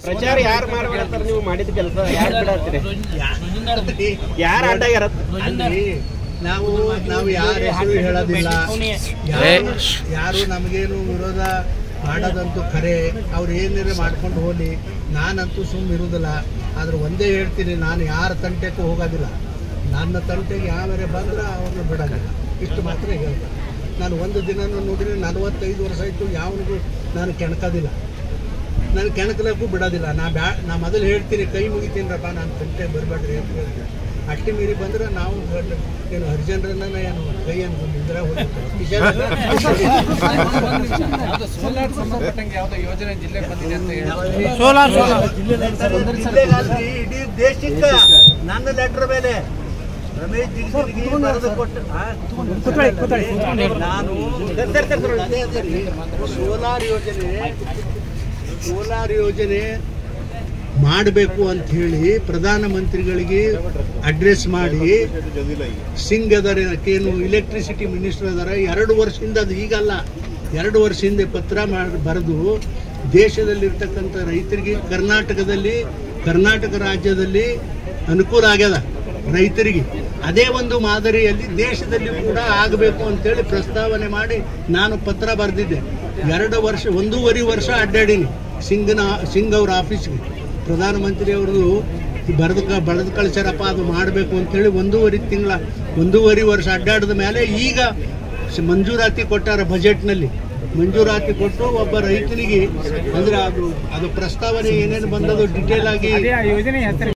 ಪ್ರಚಾರ ಯಾರು ಮಾಡ್ಬಿಡತ್ತಾರ ನೀವು ಮಾಡಿದ ಕೆಲಸ ಯಾರು ಬಿಡತ್ತೀರಿ ಯಾರು ಅಡ್ಡಾಗ್ಯಾರ ಅಲ್ಲಿ ನಾವು ನಾವು ಯಾರ ಹೆಸರು ಹೇಳೋದಿಲ್ಲ ಯಾರು ಯಾರು ನಮಗೇನು ವಿರೋಧ ಮಾಡೋದಂತೂ ಖರೆ ಅವ್ರು ಏನಾರ ಮಾಡ್ಕೊಂಡು ಹೋಗ್ಲಿ ನಾನಂತೂ ಸುಮ್ಮನೆ ಇರುವುದಿಲ್ಲ ಆದ್ರೆ ಒಂದೇ ಹೇಳ್ತೀನಿ ನಾನು ಯಾರ ತಂಟೆಗೂ ಹೋಗೋದಿಲ್ಲ ನನ್ನ ತಂಟೆಗೆ ಯಾವ್ಯಾರ ಬಂದ್ರೆ ಅವ್ರನ್ನ ಬಿಡೋದಿಲ್ಲ ಇಷ್ಟು ಮಾತ್ರ ಹೇಳ್ತಾರೆ ನಾನು ಒಂದು ದಿನನೂ ನೋಡಿದ್ರೆ ನಲವತ್ತೈದು ವರ್ಷ ಆಯಿತು ಯಾವನಿಗೂ ನಾನು ಕೆಣಕೋದಿಲ್ಲ ನಾನು ಕೆಣಕಲಕ್ಕೂ ಬಿಡೋದಿಲ್ಲ ನಾ ಬ್ಯಾ ನಾ ಮೊದಲು ಹೇಳ್ತೀನಿ ಕೈ ಮುಗಿತೀನಪ್ಪ ನಾನು ತಂಟೆ ಬರಬೇಡ್ರಿ ಅಂತ ಹೇಳ್ತೀನಿ ಅಟ್ಟಿ ಮೀರಿ ಬಂದ್ರೆ ನಾವು ಗಂಡ- ಏನು ಹರಿಜನರನ್ನ ಏನು ಕೈ ಅನ್ಕೊಂಡಿದ್ರೆ ಯಾವ್ದೋ ಸೋಲಾರ್ ಸಂಬಂಧಪಟ್ಟಂಗೆ ಯಾವ್ದೋ ಯೋಜನೆ ಜಿಲ್ಲೆಗೆ ಬಂದಿದೆ ಅಂತ ಹೇಳಿ ಜಿಲ್ಲೆಗಾದ್ರಿ ಇಡೀ ದೇಶಕ್ಕೆ ನನ್ನ ಲೆಟರ್ ಮೇಲೆ ರಮೇಶ್ ಜಿಗಜಿಗಿ ಬರೆದು ಕೊಟ್ಟು ಆ? ನಾನು ಅದೇ ಅದೇ ರೀ. ಸೋಲಾರ್ ಯೋಜನೆ ಸೋಲಾರ್ ಯೋಜನೆ ಮಾಡಬೇಕು ಅಂತ ಹೇಳಿ ಪ್ರಧಾನಮಂತ್ರಿಗಳಿಗೆ ಅಡ್ರೆಸ್ ಮಾಡಿ ಸಿಂಗ್ ಅದರ ಏನು ಇಲೆಕ್ಟ್ರಿಸಿಟಿ ಮಿನಿಸ್ಟರ್ ಅದರ ಎರಡು ವರ್ಷದಿಂದ ಅದು ಈಗಲ್ಲ ಎರಡು ವರ್ಷ ಹಿಂದೆ ಪತ್ರ ಮಾಡಿ ಬರೆದು ದೇಶದಲ್ಲಿರ್ತಕ್ಕಂಥ ರೈತರಿಗೆ ಕರ್ನಾಟಕದಲ್ಲಿ ಕರ್ನಾಟಕ ರಾಜ್ಯದಲ್ಲಿ ಅನುಕೂಲ ಆಗ್ಯದ ರೈತರಿಗೆ ಅದೇ ಒಂದು ಮಾದರಿಯಲ್ಲಿ ದೇಶದಲ್ಲಿ ಕೂಡ ಆಗಬೇಕು ಅಂತೇಳಿ ಪ್ರಸ್ತಾವನೆ ಮಾಡಿ ನಾನು ಪತ್ರ ಬರೆದಿದ್ದೆ ಎರಡು ವರ್ಷ ಒಂದೂವರೆ ವರ್ಷ ಅಡ್ಡಾಡೀನಿ ಸಿಂಗ್ನ ಸಿಂಗ್ ಅವ್ರ ಆಫೀಸ್ಗೆ ಪ್ರಧಾನಮಂತ್ರಿ ಅವ್ರದ್ದು ಬರೆದು ಕ ಬರೆದು ಕಳಿಸ್ಯಾರಪ್ಪ ಅದು ಮಾಡಬೇಕು ಅಂತೇಳಿ ಒಂದೂವರೆ ತಿಂಗಳ ಒಂದೂವರೆ ವರ್ಷ ಅಡ್ಡಾಡಿದ ಮೇಲೆ ಈಗ ಸ- ಮಂಜೂರಾತಿ ಕೊಟ್ಟಾರ ಬಜೆಟ್ನಲ್ಲಿ ಮಂಜೂರಾತಿ ಕೊಟ್ಟು ಒಬ್ಬ ರೈತನಿಗೆ ಅಂದ್ರೆ ಅದು ಅದು ಪ್ರಸ್ತಾವನೆ ಏನೇನು ಬಂದದು ಡಿಟೇಲ್ ಆಗಿ ಯೋಜನೆ ಹೆಸರು